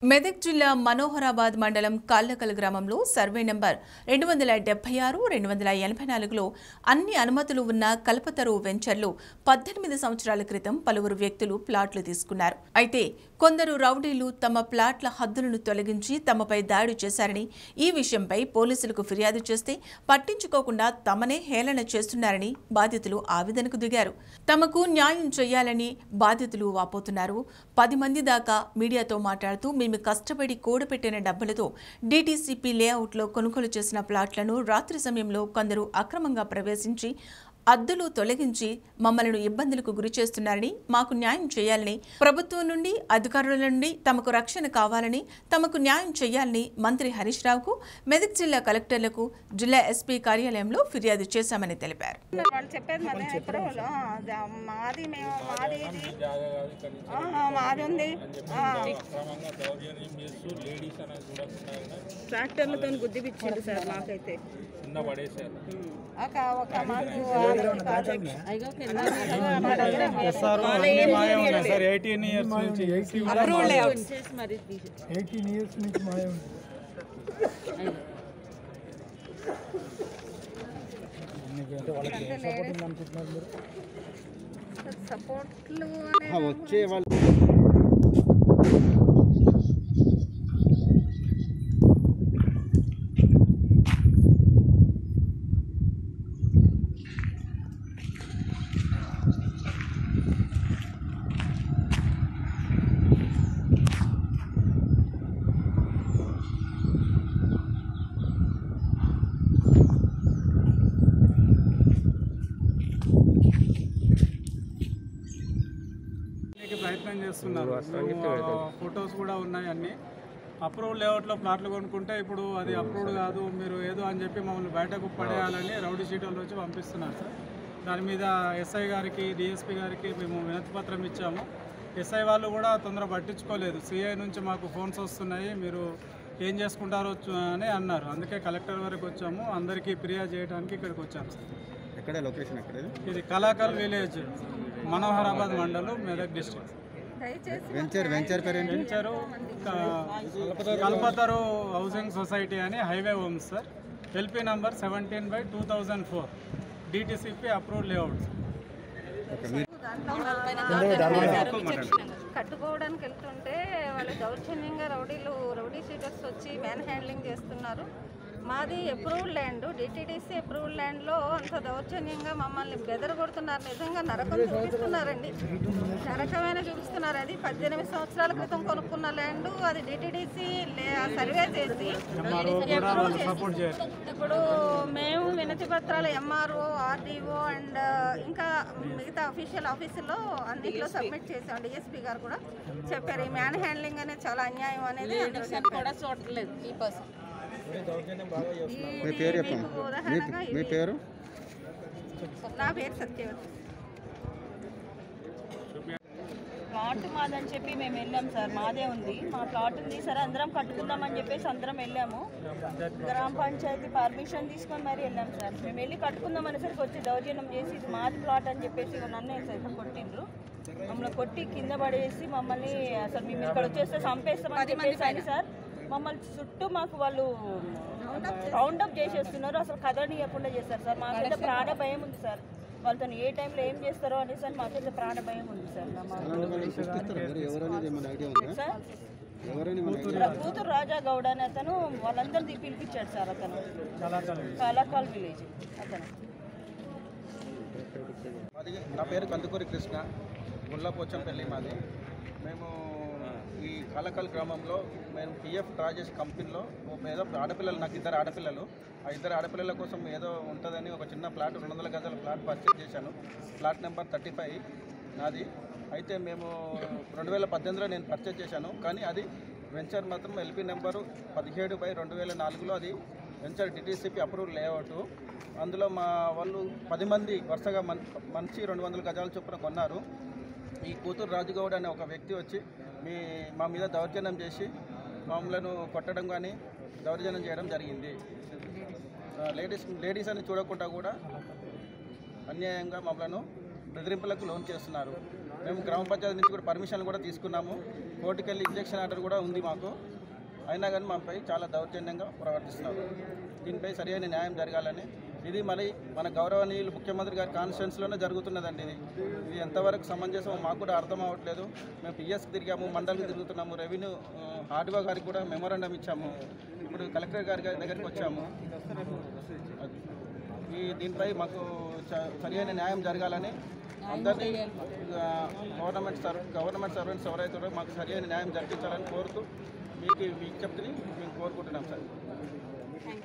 మెదక్ జిల్లా మనోహరాబాద్ మండలం కాళ్ళకల్ గ్రామంలో సర్వే నంబర్ రెండు వందల డెబ్బై ఆరు రెండు వందల ఎనభై నాలుగులో అన్ని అనుమతులు ఉన్న కల్పతరు వెంచర్లో పద్దెనిమిది సంవత్సరాల క్రితం పలువురు వ్యక్తులు ప్లాట్లు తీసుకున్నారు అయితే కొందరు రౌడీలు తమ ప్లాట్ల హద్దులను తొలగించి తమపై దాడి చేశారని ఈ విషయంపై పోలీసులకు ఫిర్యాదు చేస్తే పట్టించుకోకుండా తమనే హేళన చేస్తున్నారని బాధితులు ఆవేదనకు దిగారు తమకు న్యాయం చేయాలని బాధితులు వాపోతున్నారు పది మంది దాకా మీడియాతో మాట్లాడుతూ మేము కష్టపడి కూడబెట్టిన డబ్బులతో డీటీసీపీ లేఅవుట్లో కొనుగోలు చేసిన ప్లాట్లను రాత్రి సమయంలో కొందరు అక్రమంగా ప్రవేశించి అద్దులు తొలగించి మమ్మల్ని ఇబ్బందులకు గురి చేస్తున్నారని మాకు న్యాయం చేయాలని ప్రభుత్వం నుండి అధికారుల నుండి తమకు రక్షణ కావాలని తమకు న్యాయం చేయాలని మంత్రి హరీష్ రావుకు మెదక్ జిల్లా కలెక్టర్లకు జిల్లా ఎస్పీ కార్యాలయంలో ఫిర్యాదు చేశామని తెలిపారు వాళ్ళు చెప్పేది మరి ఎప్పుడు మాది మేము మాది ఇది ఆ, మాది ఉంది ఆ. ట్రాక్టర్లతో గుద్ది పిచ్చిండు సార్ మాకైతే ఒక ఒక మాకు సార్ ఎయిటీన్ ఇయర్స్ నుంచి ఎయిటీన్ ఇయర్స్ నుంచి మాయ ఉంది సపోర్ట్లు వచ్చే వాళ్ళు దీనికి ప్రయత్నం చేస్తున్నారు ఫొటోస్ కూడా ఉన్నాయి అన్ని అప్రూవ్డ్ లేఅవుట్లో ప్లాట్లు కొనుక్కుంటే ఇప్పుడు అది అప్రూవ్డ్ కాదు మీరు ఏదో అని చెప్పి మమ్మల్ని బయటకు పడేయాలని రౌడీ షీటర్లు వచ్చి పంపిస్తున్నారు సార్ దాని మీద ఎస్ఐ గారికి డిఎస్పీ గారికి మేము వినతి పత్రం ఇచ్చాము ఎస్ఐ వాళ్ళు కూడా తొందర పట్టించుకోలేదు సిఐ నుంచి మాకు ఫోన్స్ వస్తున్నాయి మీరు ఏం చేసుకుంటారో చూ- అని అన్నారు అందుకే కలెక్టర్ వరకు వచ్చాము అందరికీ ఫిర్యాదు చేయడానికి ఇక్కడికి వచ్చాము సార్ ఎక్కడ లొకేషన్ ఎక్కడ ఇది? ఇది కలాకల్ విలేజ్ మనోహరాబాద్ మండలం మెదక్ డిస్ట్రిక్ట్ దయచేసి వెంచర్ వెంచర్ పేరు ఏంటి వెంచరు క- కల్పతరు హౌసింగ్ సొసైటీ అని highway homes sir LP number seventeen by two thousand four DTCP approved layout okay మీరు కట్టుకోవడానికి వెళ్తుంటే వాళ్ళు దౌర్జన్యంగా రౌడీలు రౌడీ షీటర్స్ వచ్చి మ్యాన్ హ్యాండ్లింగ్ చేస్తున్నారు మాది అప్రూవ్డ్ ల్యాండ్ డిటీడీసీ అప్రూవ్డ్ ల్యాండ్లో అంత దౌర్జన్యంగా మమ్మల్ని బెదరగొడుతున్నారు నిజంగా నరకం చూపిస్తున్నారండి నరకమైన చూపిస్తున్నారు అది పద్దెనిమిది సంవత్సరాల క్రితం కొనుక్కున్న ల్యాండ్ అది డిటీడీసీ సర్వే చేసి approve సపోర్ట్ చేయాలి ఇప్పుడు మేము వినతి పత్రాలు ఎంఆర్ఓ ఆర్డీఓ అండ్ ఇంకా మిగతా అఫీషియల్ ఆఫీసుల్లో అన్నింటిలో సబ్మిట్ చేసాం డిఎస్పీ గారు కూడా చెప్పారు ఈ మ్యాన్ హ్యాండ్లింగ్ అనేది చాలా అన్యాయం అనేది కూడా చూడట్లేదు ఈ పర్సన్ మీ పేరు చెప్పండి ఉదాహరణగా మీ పేరు నా పేరు సత్యవతి ప్లాట్ మాదని చెప్పి మేము వెళ్ళాం సార్ మాదే ఉంది మా ప్లాట్ ఉంది సరే అందరం కట్టుకుందామని చెప్పేసి అందరం వెళ్ళాము గ్రామ పంచాయతీ పర్మిషన్ తీసుకొని మరి వెళ్ళాం సార్ మేము వెళ్ళి కట్టుకుందాం అనేసరికి వచ్చి దౌర్జన్యం చేసి ఇది మాది ప్లాట్ అని చెప్పేసి ఇక నన్ను సార్ కొట్టిండ్రు మమ్మల్ని కొట్టి కింద పడేసి మమ్మల్ని అసలు మేము ఇక్కడ వచ్చేస్తే చంపేస్తామని చెప్పేసి అని సార్ మమ్మల్ని చుట్టూ మాకు వాళ్ళు రౌండ్ అప్ చేసేస్తున్నారు అసలు కదలనీయకుండా చేస్తారు సార్ మాకైతే ప్రాణ భయం ఉంది సార్ వాళ్ళతో ఏ టైంలో ఏం చేస్తారో అనేసి అని మాకైతే ప్రాణ భయం ఉంది సార్ నా మాకు. గుర్తిస్తారా మీరు ఎవరనేది ఏమైనా ఐడియా ఉందా సార్ ఎవరైనా ఏమైనా ఐడియా రా- కూతురు రాజా గౌడ్ అని అతను వాళ్ళందరినీ పిలిపించాడు సార్ అతను కలాకాల్ విలేజ్ అతను మాది నా పేరు కందుకూరి కృష్ణ గుళ్ళపోచంపల్లి మాది మేము ఈ కాలకల్ గ్రామంలో మేము పిఎఫ్ డ్రా చేసే కంపెనీలో ఒక ఏదో ఆడపిల్లలు నాకు ఇద్దరు ఆడపిల్లలు ఆ ఇద్దరు ఆడపిల్లల కోసం ఏదో ఉంటుందని ఒక చిన్న ప్లాట్ రెండు వందల గజాల ప్లాట్ పర్చేజ్ చేశాను ప్లాట్ నెంబర్ థర్టీ ఫైవ్ నాది అయితే మేము రెండు వేల పద్దెనిమిదిలో నేను పర్చేజ్ చేశాను కానీ అది వెంచర్ మాత్రం ఎల్పి నెంబరు పదిహేడు బై రెండు వేల నాలుగులో అది వెంచర్ డిటీసీపీ అప్రూవ్ లేఅవుట్ అందులో మా వాళ్ళు పది మంది వరుసగా మన్ మంచి రెండు వందల గజాల చొప్పున కొన్నారు ఈ కూతురు రాజుగౌడ్ అనే ఒక వ్యక్తి వచ్చి మీ మా మీద దౌర్జన్యం చేసి మమ్మలను కొట్టడం కానీ దౌర్జన్యం చేయడం జరిగింది ఆ, లేడీస్ లేడీస్ అని చూడకుండా కూడా అన్యాయంగా మమ్మలను బెదిరింపులకు లోన్ చేస్తున్నారు మేము గ్రామ పంచాయతీ నుంచి కూడా పర్మిషన్ కూడా తీసుకున్నాము కోర్టుకు వెళ్ళి ఇంజక్షన్ ఆర్డర్ కూడా ఉంది మాకు అయినా కానీ మాపై చాలా దౌర్జన్యంగా ప్రవర్తిస్తున్నారు దీనిపై సరైన న్యాయం జరగాలని ఇది మరి మన గౌరవనీయులు ముఖ్యమంత్రి గారి కాన్స్టిట్యున్సీలోనే జరుగుతున్నదండి ఇది ఇది ఎంతవరకు సమంజసమో మాకు కూడా అర్థం అవ్వట్లేదు మేము పిఎస్కి తిరిగాము మండలికి తిరుగుతున్నాము రెవెన్యూ హార్డ్వా గారికి కూడా మెమోరాండం ఇచ్చాము ఇప్పుడు కలెక్టర్ గారి గారి దగ్గరికి వచ్చాము అది. ఈ దీనిపై మాకు చ- సరైన న్యాయం జరగాలని అందరినీ ఆ, గవర్నమెంట్ సర్వ గవర్నమెంట్ సర్వెంట్స్ ఎవరైతే ఉన్నారో మాకు సరైన న్యాయం జరిపించాలని కోరుతూ మీకు ఈ విజ్ఞప్తిని మేము కోరుకుంటున్నాం సార్